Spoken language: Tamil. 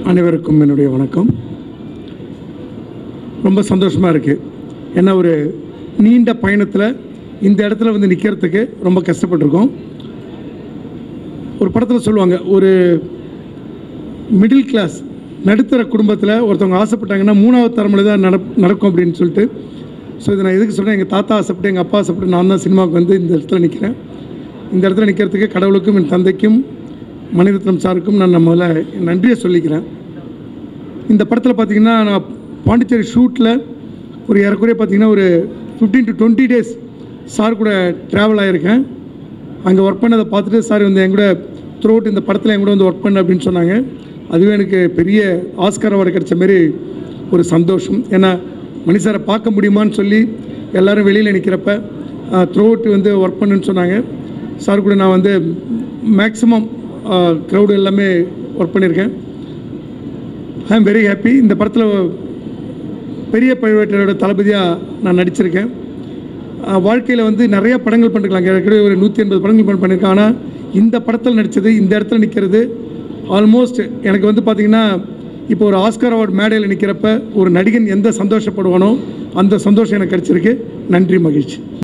அனைவருக்கும் என்னுடைய வணக்கம் ரொம்ப சந்தோஷமாக இருக்குது ஏன்னா ஒரு நீண்ட பயணத்தில் இந்த இடத்துல வந்து நிற்கிறதுக்கு ரொம்ப கஷ்டப்பட்டிருக்கோம் ஒரு படத்தில் சொல்லுவாங்க ஒரு மிடில் கிளாஸ் நடுத்தர குடும்பத்தில் ஒருத்தவங்க ஆசைப்பட்டாங்கன்னா மூணாவது தரமில் தான் நட நடக்கும் அப்படின்னு சொல்லிட்டு ஸோ இதை நான் எதுக்கு சொல்கிறேன் எங்கள் தாத்தா ஆசைப்பட்டு எங்கள் அப்பா ஆசைப்பட்டு நான் தான் சினிமாவுக்கு வந்து இந்த இடத்துல நிற்கிறேன் இந்த இடத்துல நிற்கிறதுக்கு கடவுளுக்கும் என் தந்தைக்கும் மணிரத்னம் சாருக்கும் நான் முதல்ல என் நன்றியை சொல்லிக்கிறேன் இந்த படத்தில் பார்த்தீங்கன்னா நான் பாண்டிச்சேரி ஷூட்டில் ஒரு ஏறக்குறைய பார்த்தீங்கன்னா ஒரு fifteen to twenty days sir கூட ட்ராவல் ஆகியிருக்கேன் அங்கே ஒர்க் பண்ணதை பார்த்துட்டு சார் வந்து என் கூட த்ரூ இந்த படத்தில் என் கூட வந்து ஒர்க் பண்ண அப்படின்னு சொன்னாங்க அதுவே எனக்கு பெரிய ஆஸ்கார் அவார்டு கிடைச்ச மாரி ஒரு சந்தோஷம் ஏன்னா மணி சாரை பார்க்க முடியுமான்னு சொல்லி எல்லாரும் வெளியில் நிற்கிறப்ப த்ரூ வந்து ஒர்க் பண்ணுன்னு சொன்னாங்க சார் கூட நான் வந்து மேக்ஸிமம் க்ரௌடு எல்லாமே ஒர்க் பண்ணியிருக்கேன் ஐ எம் வெரி ஹாப்பி இந்த படத்தில் பெரிய பழுவேட்டரோட தளபதியாக நான் நடிச்சிருக்கேன் வாழ்க்கையில் வந்து நிறைய படங்கள் பண்ணிருக்கலாம் ஏற்கனவே ஒரு நூற்றி எண்பது படங்கள் பண்ண- பண்ணியிருக்கேன் ஆனால் இந்த படத்தில் நடித்தது இந்த இடத்துல நிற்கிறது ஆல்மோஸ்ட் எனக்கு வந்து பார்த்திங்கன்னா இப்போ ஒரு ஆஸ்கார் அவார்டு மேடையில் நிற்கிறப்ப ஒரு நடிகன் எந்த சந்தோஷப்படுவானோ அந்த சந்தோஷம் எனக்கு கிடச்சிருக்கு நன்றி மகிழ்ச்சி